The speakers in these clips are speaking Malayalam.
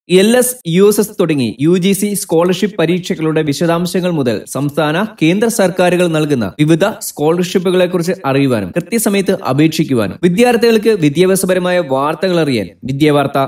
L S U S S തുടങ്ങി യു ജി സി സ്കോളർഷിപ്പ് പരീക്ഷകളുടെ വിശദാംശങ്ങൾ മുതൽ സംസ്ഥാന കേന്ദ്ര സർക്കാരുകൾ നൽകുന്ന വിവിധ സ്കോളർഷിപ്പുകളെ കുറിച്ച് അറിയുവാനും കൃത്യസമയത്ത് അപേക്ഷിക്കുവാനും വിദ്യാർത്ഥികൾക്ക് വിദ്യാഭ്യാസപരമായ വാർത്തകൾ അറിയാൻ വിദ്യാവാർത്ത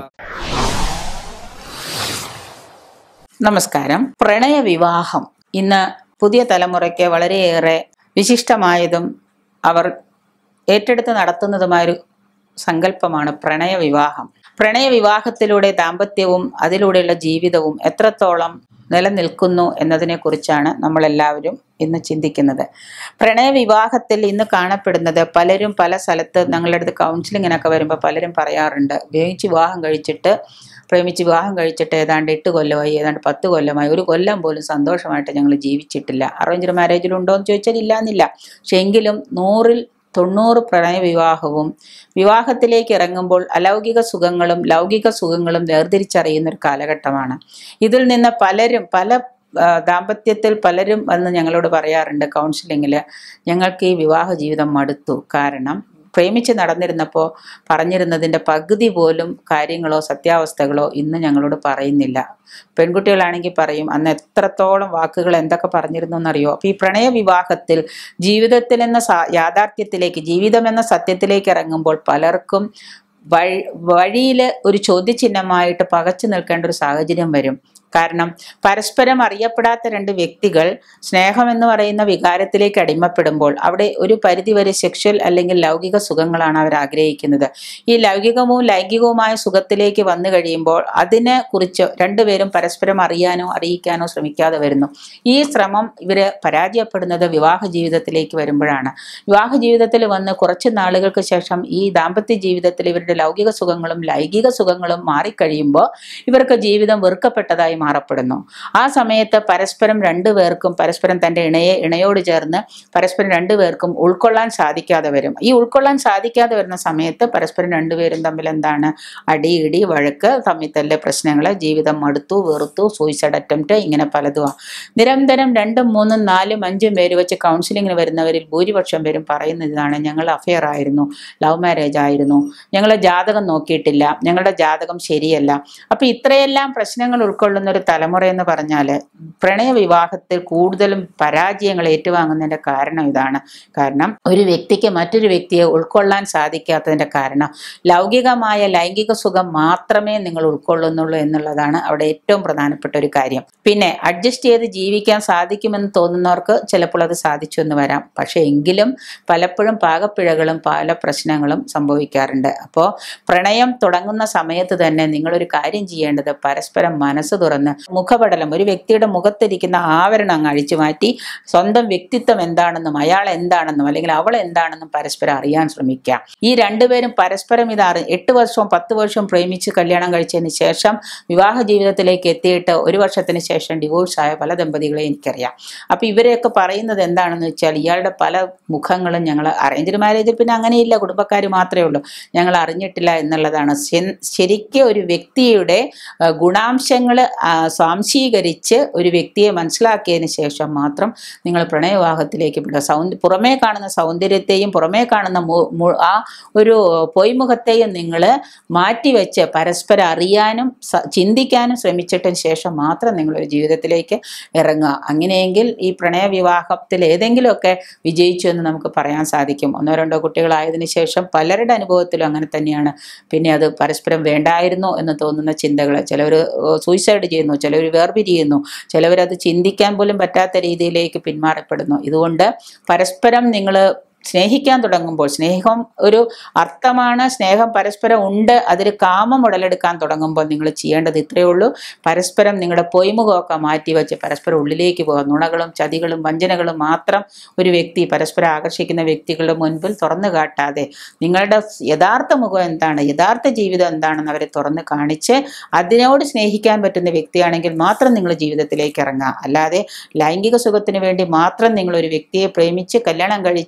നമസ്കാരം പ്രണയവിവാഹം ഇന്ന് പുതിയ തലമുറയ്ക്ക് വളരെയേറെ വിശിഷ്ടമായതും അവർ ഏറ്റെടുത്ത് നടത്തുന്നതുമായൊരു സങ്കല്പമാണ് പ്രണയവിവാഹം പ്രണയവിവാഹത്തിലൂടെ ദാമ്പത്യവും അതിലൂടെയുള്ള ജീവിതവും എത്രത്തോളം നിലനിൽക്കുന്നു എന്നതിനെക്കുറിച്ചാണ് നമ്മളെല്ലാവരും ഇന്ന് ചിന്തിക്കുന്നത് പ്രണയവിവാഹത്തിൽ ഇന്ന് കാണപ്പെടുന്നത് പലരും പല സ്ഥലത്ത് ഞങ്ങളുടെ അടുത്ത് കൗൺസിലിങ്ങിനൊക്കെ വരുമ്പോൾ പലരും പറയാറുണ്ട് വേവിച്ച് വിവാഹം കഴിച്ചിട്ട് പ്രേമിച്ച് വിവാഹം കഴിച്ചിട്ട് ഏതാണ്ട് എട്ട് കൊല്ലമായി ഏതാണ്ട് പത്ത് കൊല്ലമായി ഒരു കൊല്ലം പോലും സന്തോഷമായിട്ട് ഞങ്ങൾ ജീവിച്ചിട്ടില്ല അറേഞ്ച്ഡ് മാരേജിലുണ്ടോ എന്ന് ചോദിച്ചാൽ ഇല്ല എന്നില്ല പക്ഷെ എങ്കിലും നൂറിൽ തൊണ്ണൂറ് പ്രണയവിവാഹവും വിവാഹത്തിലേക്ക് ഇറങ്ങുമ്പോൾ അലൗകിക സുഖങ്ങളും ലൗകിക സുഖങ്ങളും വേർതിരിച്ചറിയുന്ന ഒരു കാലഘട്ടമാണ് ഇതിൽ നിന്ന് പലരും പല ആ, ദാമ്പത്യത്തിൽ പലരും വന്ന് ഞങ്ങളോട് പറയാറുണ്ട് കൗൺസിലിങ്ങിൽ ഞങ്ങൾക്ക് ഈ വിവാഹ ജീവിതം മടുത്തു കാരണം പ്രേമിച്ച് നടന്നിരുന്നപ്പോൾ പറഞ്ഞിരുന്നതിൻ്റെ പകുതി പോലും കാര്യങ്ങളോ സത്യാവസ്ഥകളോ ഇന്ന് ഞങ്ങളോട് പറയുന്നില്ല പെൺകുട്ടികളാണെങ്കിൽ പറയും അന്ന് എത്രത്തോളം വാക്കുകൾ എന്തൊക്കെ പറഞ്ഞിരുന്നു എന്നറിയോ അപ്പോൾ ഈ പ്രണയ വിവാഹത്തിൽ ജീവിതത്തിൽ എന്ന സാ- യാഥാർത്ഥ്യത്തിലേക്ക് ജീവിതം എന്ന സത്യത്തിലേക്ക് ഇറങ്ങുമ്പോൾ പലർക്കും വഴി വഴിയിൽ ഒരു ചോദ്യചിഹ്നമായിട്ട് പകച്ചു നിൽക്കേണ്ട ഒരു സാഹചര്യം വരും കാരണം പരസ്പരം അറിയപ്പെടാത്ത രണ്ട് വ്യക്തികൾ സ്നേഹം എന്ന് പറയുന്ന വികാരത്തിലേക്ക് അടിമപ്പെടുമ്പോൾ അവിടെ ഒരു പരിധിവരെ സെക്ഷൽ അല്ലെങ്കിൽ ലൗകിക സുഖങ്ങളാണ് അവർ ആഗ്രഹിക്കുന്നത് ഈ ലൗകികവും ലൈംഗികവുമായ സുഖത്തിലേക്ക് വന്നു കഴിയുമ്പോൾ അതിനെ കുറിച്ച് രണ്ടുപേരും പരസ്പരം അറിയാനോ അറിയിക്കാനോ ശ്രമിക്കാതെ വരുന്നു ഈ ശ്രമം ഇവര് പരാജയപ്പെടുന്നത് വിവാഹ ജീവിതത്തിലേക്ക് വരുമ്പോഴാണ് വിവാഹ ജീവിതത്തിൽ വന്ന് കുറച്ച് നാളുകൾക്ക് ശേഷം ഈ ദാമ്പത്യ ജീവിതത്തിൽ ഇവരുടെ ലൗകിക സുഖങ്ങളും ലൈംഗിക സുഖങ്ങളും മാറിക്കഴിയുമ്പോൾ ഇവർക്ക് ജീവിതം വെറുക്കപ്പെട്ടതായി മാറപ്പെടുന്നു ആ സമയത്ത് പരസ്പരം രണ്ടുപേർക്കും പരസ്പരം തൻ്റെ ഇണയെ ഇണയോട് ചേർന്ന് പരസ്പരം രണ്ടുപേർക്കും ഉൾക്കൊള്ളാൻ സാധിക്കാതെ വരും ഈ ഉൾക്കൊള്ളാൻ സാധിക്കാതെ വരുന്ന സമയത്ത് പരസ്പരം രണ്ടുപേരും തമ്മിൽ എന്താണ് അടി ഇടി വഴക്ക് തമ്മിൽ പ്രശ്നങ്ങൾ ജീവിതം മടുത്തു വെറുത്തു സൂയിസൈഡ് അറ്റംപ്റ്റ് ഇങ്ങനെ പലതുമാണ് നിരന്തരം രണ്ടും മൂന്നും നാലും അഞ്ചും പേര് വെച്ച് കൗൺസിലിങ്ങിന് വരുന്നവരിൽ ഭൂരിപക്ഷം പേരും പറയുന്നത് ഇതാണ് ഞങ്ങൾ അഫെയർ ആയിരുന്നു ലവ് മാരേജ് ആയിരുന്നു ഞങ്ങൾ ജാതകം നോക്കിയിട്ടില്ല ഞങ്ങളുടെ ജാതകം ശരിയല്ല അപ്പൊ ഇത്രയെല്ലാം പ്രശ്നങ്ങൾ ഉൾക്കൊള്ളുന്ന ഒരു തലമുറ എന്ന് പറഞ്ഞാൽ പ്രണയ വിവാഹത്തിൽ കൂടുതലും പരാജയങ്ങൾ ഏറ്റുവാങ്ങുന്നതിന്റെ കാരണം ഇതാണ് കാരണം ഒരു വ്യക്തിക്ക് മറ്റൊരു വ്യക്തിയെ ഉൾക്കൊള്ളാൻ സാധിക്കാത്തതിന്റെ കാരണം ലൗകികമായ ലൈംഗിക സുഖം മാത്രമേ നിങ്ങൾ ഉൾക്കൊള്ളുന്നുള്ളൂ എന്നുള്ളതാണ് അവിടെ ഏറ്റവും പ്രധാനപ്പെട്ട ഒരു കാര്യം പിന്നെ അഡ്ജസ്റ്റ് ചെയ്ത് ജീവിക്കാൻ സാധിക്കുമെന്ന് തോന്നുന്നവർക്ക് ചിലപ്പോൾ അത് സാധിച്ചു എന്ന് വരാം പക്ഷെ എങ്കിലും പലപ്പോഴും പാകപ്പിഴകളും പല പ്രശ്നങ്ങളും സംഭവിക്കാറുണ്ട് അപ്പോൾ പ്രണയം തുടങ്ങുന്ന സമയത്ത് തന്നെ നിങ്ങളൊരു കാര്യം ചെയ്യേണ്ടത് പരസ്പരം മനസ്സ് തുറന്ന് മുഖപടലം ഒരു വ്യക്തിയുടെ മുഖത്തിരിക്കുന്ന ആവരണം അങ്ങ് അഴിച്ചു മാറ്റി സ്വന്തം വ്യക്തിത്വം എന്താണെന്നും അയാൾ എന്താണെന്നും അല്ലെങ്കിൽ അവൾ എന്താണെന്നും പരസ്പരം അറിയാൻ ശ്രമിക്കുക ഈ രണ്ടുപേരും പരസ്പരം ഇത് അറി എട്ട് വർഷവും പത്ത് വർഷവും പ്രേമിച്ച് കല്യാണം കഴിച്ചതിന് ശേഷം വിവാഹ ജീവിതത്തിലേക്ക് എത്തിയിട്ട് ഒരു വർഷത്തിന് ശേഷം ഡിവോഴ്സ് ആയ പല ദമ്പതികളെ എനിക്കറിയാം അപ്പൊ ഇവരെയൊക്കെ പറയുന്നത് എന്താണെന്ന് വെച്ചാൽ ഇയാളുടെ പല മുഖങ്ങളും ഞങ്ങൾ അറേഞ്ച്ഡ് മാരേജിൽ പിന്നെ അങ്ങനെയില്ല കുടുംബക്കാർ മാത്രമേ ഉള്ളൂ ഞങ്ങൾ അറിഞ്ഞിട്ടില്ല എന്നുള്ളതാണ് ശെ- ശരിക്കും ഒരു വ്യക്തിയുടെ ഗുണാംശങ്ങൾ സ്വാംശീകരിച്ച് ഒരു വ്യക്തിയെ മനസ്സിലാക്കിയതിന് ശേഷം മാത്രം നിങ്ങൾ പ്രണയവിവാഹത്തിലേക്ക് വിടുക സൗന്ദ പുറമേ കാണുന്ന സൗന്ദര്യത്തെയും പുറമേ കാണുന്ന മു- മു- ആ ഒരു പൊയ്മുഖത്തെയും നിങ്ങൾ മാറ്റിവെച്ച് പരസ്പരം അറിയാനും സ- ചിന്തിക്കാനും ശ്രമിച്ചിട്ടതിന് ശേഷം മാത്രം നിങ്ങളൊരു ജീവിതത്തിലേക്ക് ഇറങ്ങുക അങ്ങനെയെങ്കിൽ ഈ പ്രണയ വിവാഹത്തിൽ ഏതെങ്കിലുമൊക്കെ വിജയിച്ചു എന്ന് നമുക്ക് പറയാൻ സാധിക്കും ഒന്നോ രണ്ടോ കുട്ടികളായതിനു ശേഷം പലരുടെ അനുഭവത്തിലും അങ്ങനെ തന്നെയാണ് പിന്നെ അത് പരസ്പരം വേണ്ടായിരുന്നു എന്ന് തോന്നുന്ന ചിന്തകൾ ചിലവർ സൂയിസൈഡ് ചെയ്യുന്നു ചിലവർ വേർപിരിയുന്നു ചിലവരത് ചിന്തിക്കാൻ പോലും പറ്റാത്ത രീതിയിലേക്ക് പിന്മാറപ്പെടുന്നു ഇതുകൊണ്ട് പരസ്പരം നിങ്ങൾ സ്നേഹിക്കാൻ തുടങ്ങുമ്പോൾ സ്നേഹം ഒരു അർത്ഥമാണ് സ്നേഹം പരസ്പരം ഉണ്ട് അതിൽ കാമം ഉടലെടുക്കാൻ തുടങ്ങുമ്പോൾ നിങ്ങൾ ചെയ്യേണ്ടത് ഇത്രയേ ഉള്ളൂ പരസ്പരം നിങ്ങളുടെ പൊയ്മുഖമൊക്കെ മാറ്റി വെച്ച് പരസ്പരം ഉള്ളിലേക്ക് പോകുക നുണകളും ചതികളും വഞ്ചനകളും മാത്രം ഒരു വ്യക്തി പരസ്പരം ആകർഷിക്കുന്ന വ്യക്തികളുടെ മുൻപിൽ തുറന്നു കാട്ടാതെ നിങ്ങളുടെ യഥാർത്ഥ മുഖം എന്താണ് യഥാർത്ഥ ജീവിതം എന്താണെന്ന് അവരെ തുറന്ന് കാണിച്ച് അതിനോട് സ്നേഹിക്കാൻ പറ്റുന്ന വ്യക്തിയാണെങ്കിൽ മാത്രം നിങ്ങൾ ജീവിതത്തിലേക്ക് ഇറങ്ങുക അല്ലാതെ ലൈംഗിക സുഖത്തിന് വേണ്ടി മാത്രം നിങ്ങൾ ഒരു വ്യക്തിയെ പ്രേമിച്ച് കല്യാണം കഴിച്ച്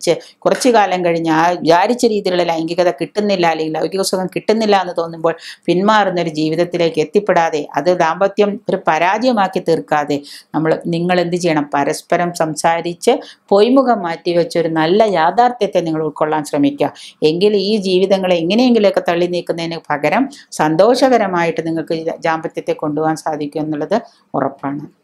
കുറച്ചു കാലം കഴിഞ്ഞ് ആ വിചാരിച്ച രീതിയിലുള്ള ലൈംഗികത കിട്ടുന്നില്ല അല്ലെങ്കിൽ ലൈംഗിക സുഖം കിട്ടുന്നില്ല എന്ന് തോന്നുമ്പോൾ പിന്മാറുന്ന ഒരു ജീവിതത്തിലേക്ക് എത്തിപ്പെടാതെ അത് ദാമ്പത്യം ഒരു പരാജയമാക്കി തീർക്കാതെ നമ്മൾ നിങ്ങൾ എന്ത് ചെയ്യണം പരസ്പരം സംസാരിച്ച് പൊയ്മുഖം മാറ്റി വെച്ച് ഒരു നല്ല യാഥാർത്ഥ്യത്തെ നിങ്ങൾ ഉൾക്കൊള്ളാൻ ശ്രമിക്കുക എങ്കിൽ ഈ ജീവിതങ്ങളെ എങ്ങനെയെങ്കിലുമൊക്കെ തള്ളി നീക്കുന്നതിന് പകരം സന്തോഷകരമായിട്ട് നിങ്ങൾക്ക് ദാമ്പത്യത്തെ കൊണ്ടുപോകാൻ സാധിക്കും എന്നുള്ളത് ഉറപ്പാണ്